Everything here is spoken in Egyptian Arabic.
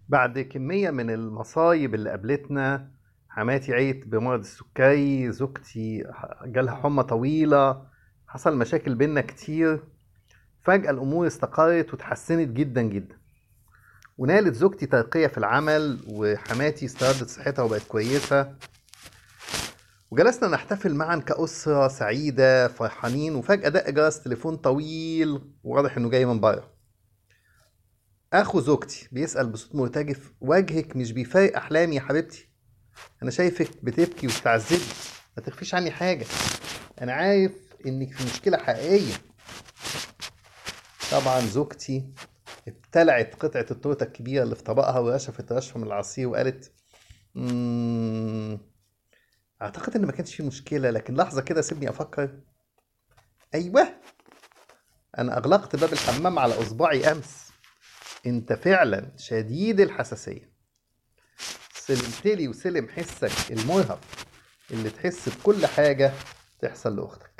بعد كمية من المصايب اللي قابلتنا حماتي عيت بمرض السكري زوجتي جالها حمى طويلة حصل مشاكل بينا كتير فجأة الأمور استقرت وتحسنت جدا جدا ونالت زوجتي ترقية في العمل وحماتي استردت صحتها وبقت كويسة وجلسنا نحتفل معا كأسرة سعيدة فرحانين وفجأة دق جرس تليفون طويل وواضح إنه جاي من بره اخو زوجتي بيسأل بصوت مرتجف وجهك مش بيفارق احلامي يا حبيبتي انا شايفك بتبكي وبتعذبي ما تخفيش عني حاجة انا عارف انك في مشكلة حقيقية طبعا زوجتي ابتلعت قطعة التورتة الكبيرة اللي في طبقها ورشفت رشفة من العصير وقالت مم... اعتقد ان ما كانش في مشكلة لكن لحظة كده سيبني افكر ايوه انا اغلقت باب الحمام على اصبعي امس انت فعلا شديد الحساسية سلمتلي وسلم حسك المرهق اللي تحس بكل حاجة تحصل لأختك